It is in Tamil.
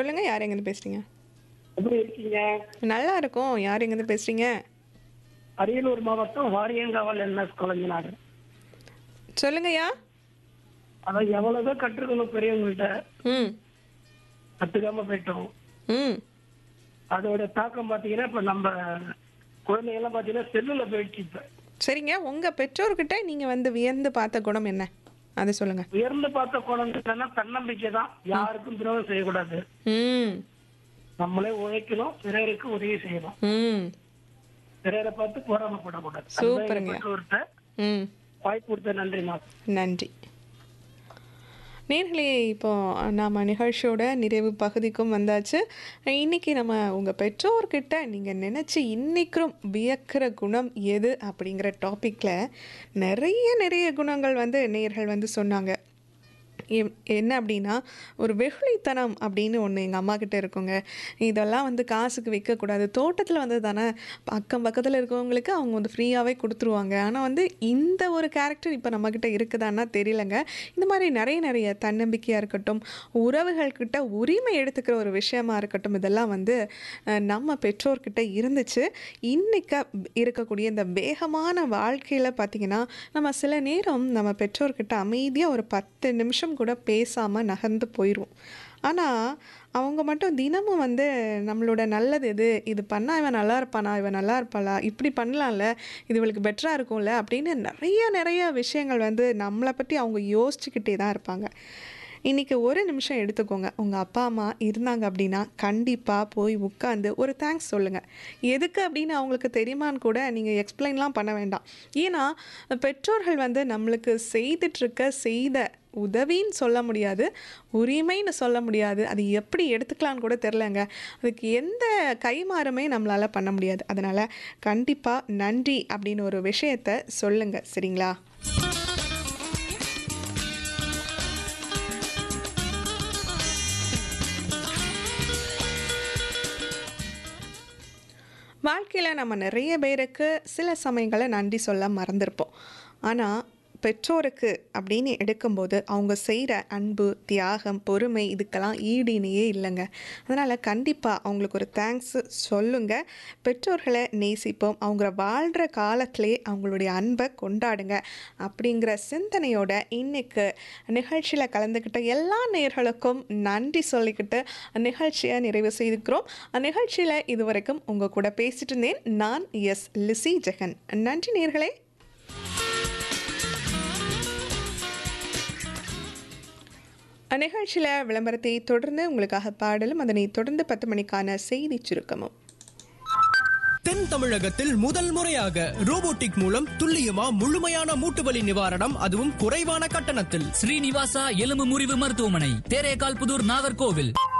சொல்லுங்க யார் எங்கேருந்து பேசுறீங்க எப்படி இருக்கீங்க நல்லா இருக்கும் யார் எங்கேருந்து பேசுறீங்க அரியலூர் மாவட்டம் வாரியங்காவல் என்எஸ் கலைஞனாடு சொல்லுங்கய்யா அதான் எவ்வளவுதான் கற்றுக்கணும் பெரியவங்கள்ட்ட ம் கத்துக்காம போயிட்டோம் ம் அதோட தாக்கம் பாத்தீங்கன்னா இப்ப நம்ம குழந்தைங்க எல்லாம் பாத்தீங்கன்னா செல்லுல போயிடுச்சு இப்ப சரிங்க உங்க பெற்றோர்கிட்ட நீங்க வந்து வியந்து பார்த்த குணம் என்ன அதை சொல்லுங்க உயர்ந்து பார்த்த குழந்தைங்கன்னா தன்னம்பிக்கை தான் யாருக்கும் துரோகம் செய்யக்கூடாது ம் நம்மளே உழைக்கணும் பிறருக்கு உதவி செய்யணும் ம் பிறரை பார்த்து போராமப்படக்கூடாது சூப்பருங்க. பெற்றோர்கிட்ட ம் வாய்ப்பு கொடுத்த நன்றி நான் நன்றி நேர்களே இப்போ நாம் நிகழ்ச்சியோட நிறைவு பகுதிக்கும் வந்தாச்சு இன்னைக்கு நம்ம உங்கள் பெற்றோர்கிட்ட நீங்கள் நினச்சி இன்னைக்கும் வியக்கிற குணம் எது அப்படிங்கிற டாப்பிக்கில் நிறைய நிறைய குணங்கள் வந்து நேர்கள் வந்து சொன்னாங்க எம்- என்ன அப்படின்னா ஒரு வெகுளித்தனம் அப்படின்னு ஒன்று எங்கள் அம்மா கிட்ட இருக்குங்க இதெல்லாம் வந்து காசுக்கு விற்கக்கூடாது தோட்டத்தில் வந்து தானே அக்கம் பக்கத்தில் இருக்கவங்களுக்கு அவங்க வந்து ஃப்ரீயாகவே கொடுத்துருவாங்க ஆனால் வந்து இந்த ஒரு கேரக்டர் இப்போ நம்மக்கிட்ட இருக்குதான்னா தெரியலங்க இந்த மாதிரி நிறைய நிறைய தன்னம்பிக்கையாக இருக்கட்டும் உறவுகள்கிட்ட உரிமை எடுத்துக்கிற ஒரு விஷயமா இருக்கட்டும் இதெல்லாம் வந்து அஹ், நம்ம பெற்றோர்கிட்ட இருந்துச்சு இன்னைக்கு இருக்கக்கூடிய இந்த வேகமான வாழ்க்கையில் பார்த்திங்கன்னா நம்ம சில நேரம் நம்ம பெற்றோர்கிட்ட அமைதியாக ஒரு பத்து நிமிஷம் கூட பேசாமல் நகர்ந்து போயிடுவோம் ஆனால் அவங்க மட்டும் தினமும் வந்து நம்மளோட நல்லது எது இது பண்ணால் இவன் நல்லா இருப்பானா இவன் நல்லா இருப்பாளா இப்படி பண்ணலாம்ல இது இவளுக்கு பெட்டராக இருக்கும்ல அப்படின்னு நிறைய நிறைய விஷயங்கள் வந்து நம்மளை பற்றி அவங்க யோசிச்சுக்கிட்டே தான் இருப்பாங்க இன்றைக்கி ஒரு நிமிஷம் எடுத்துக்கோங்க உங்கள் அப்பா அம்மா இருந்தாங்க அப்படின்னா கண்டிப்பாக போய் உட்காந்து ஒரு தேங்க்ஸ் சொல்லுங்கள் எதுக்கு அப்படின்னு அவங்களுக்கு தெரியுமான்னு கூட நீங்கள் எக்ஸ்பிளைன்லாம் பண்ண வேண்டாம் ஏன்னா பெற்றோர்கள் வந்து நம்மளுக்கு செய்துட்ருக்க செய்த உதவின்னு சொல்ல முடியாது உரிமைன்னு சொல்ல முடியாது அது எப்படி எடுத்துக்கலான்னு கூட தெரிலங்க அதுக்கு எந்த கைமாறுமே நம்மளால் பண்ண முடியாது அதனால் கண்டிப்பாக நன்றி அப்படின்னு ஒரு விஷயத்த சொல்லுங்கள் சரிங்களா வாழ்க்கையில் நம்ம நிறைய பேருக்கு சில சமயங்களில் நன்றி சொல்ல மறந்துருப்போம் ஆனால் பெற்றோருக்கு அப்படின்னு எடுக்கும்போது அவங்க செய்கிற அன்பு தியாகம் பொறுமை இதுக்கெல்லாம் ஈடிணையே இல்லைங்க அதனால் கண்டிப்பாக அவங்களுக்கு ஒரு தேங்க்ஸ் சொல்லுங்கள் பெற்றோர்களை நேசிப்போம் அவங்க வாழ்கிற காலத்திலே அவங்களுடைய அன்பை கொண்டாடுங்க அப்படிங்கிற சிந்தனையோட இன்னைக்கு நிகழ்ச்சியில் கலந்துக்கிட்ட எல்லா நேர்களுக்கும் நன்றி சொல்லிக்கிட்டு நிகழ்ச்சியை நிறைவு செய்திருக்கிறோம் நிகழ்ச்சியில் இதுவரைக்கும் உங்கள் கூட பேசிட்டு இருந்தேன் நான் எஸ் லிசி ஜெகன் நன்றி நேர்களே நிகழ்ச்சியில் விளம்பரத்தை தொடர்ந்து உங்களுக்காக பாடலும் அதனை தொடர்ந்து பத்து மணிக்கான செய்தி சுருக்கமும் தென் தமிழகத்தில் முதல் முறையாக ரோபோட்டிக் மூலம் துல்லியமா முழுமையான மூட்டுவலி நிவாரணம் அதுவும் குறைவான கட்டணத்தில் ஸ்ரீனிவாசா எலும்பு முறிவு மருத்துவமனை தேரேகால் புதூர் நாகர்கோவில்